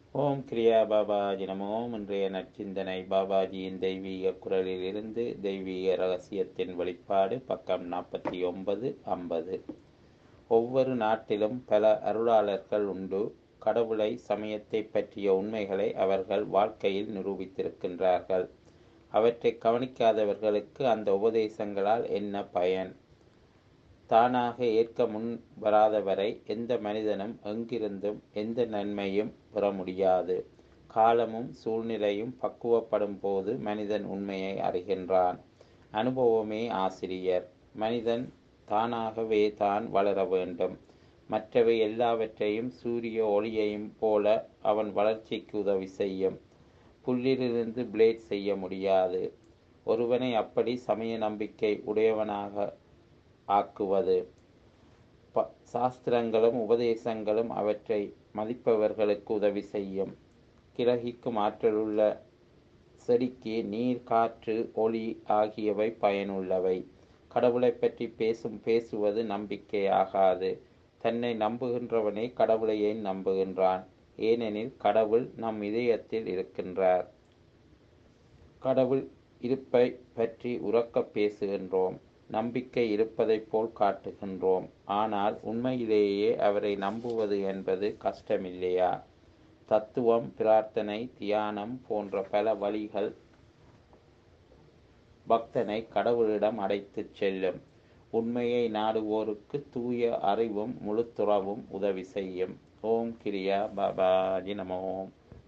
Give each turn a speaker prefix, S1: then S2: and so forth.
S1: ஓம் கிரியா பாபாஜி நமோ இன்றைய நற்சிந்தனை பாபாஜியின் தெய்வீக குரலில் இருந்து தெய்வீக ரகசியத்தின் வெளிப்பாடு பக்கம் நாற்பத்தி ஒன்பது ஐம்பது ஒவ்வொரு நாட்டிலும் பல அருளாளர்கள் உண்டு கடவுளை சமயத்தை பற்றிய உண்மைகளை அவர்கள் வாழ்க்கையில் நிரூபித்திருக்கின்றார்கள் அவற்றை கவனிக்காதவர்களுக்கு அந்த உபதேசங்களால் என்ன பயன் தானாக ஏற்க முன் வராதவரை எந்த மனிதனும் எங்கிருந்தும் எந்த நன்மையும் பெற முடியாது காலமும் சூழ்நிலையும் பக்குவப்படும் போது மனிதன் உண்மையை அறிகின்றான் அனுபவமே ஆசிரியர் மனிதன் தானாகவே தான் வளர வேண்டும் மற்றவை எல்லாவற்றையும் சூரிய ஒளியையும் போல அவன் வளர்ச்சிக்கு உதவி செய்யும் புல்லிலிருந்து பிளேட் செய்ய முடியாது ஒருவனை அப்படி சமய நம்பிக்கை உடையவனாக ஆக்குவது ப சாஸ்திரங்களும் உபதேசங்களும் அவற்றை மதிப்பவர்களுக்கு உதவி செய்யும் கிரகிக்கும் ஆற்றலுள்ள செடிக்கு நீர் காற்று ஒளி ஆகியவை பயனுள்ளவை கடவுளை பற்றி பேசும் பேசுவது நம்பிக்கை ஆகாது தன்னை நம்புகின்றவனே கடவுளையே நம்புகின்றான் ஏனெனில் கடவுள் நம் இதயத்தில் இருக்கின்றார் கடவுள் இருப்பை பற்றி உறக்க பேசுகின்றோம் நம்பிக்கை இருப்பதைப் போல் காட்டுகின்றோம் ஆனால் உண்மையிலேயே அவரை நம்புவது என்பது கஷ்டமில்லையா தத்துவம் பிரார்த்தனை தியானம் போன்ற பல வழிகள் பக்தனை கடவுளிடம் அடைத்துச் செல்லும் உண்மையை நாடுவோருக்கு தூய அறிவும் முழுத்துறவும் உதவி செய்யும் ஓம் கிரியா பாபாஜி நமோம்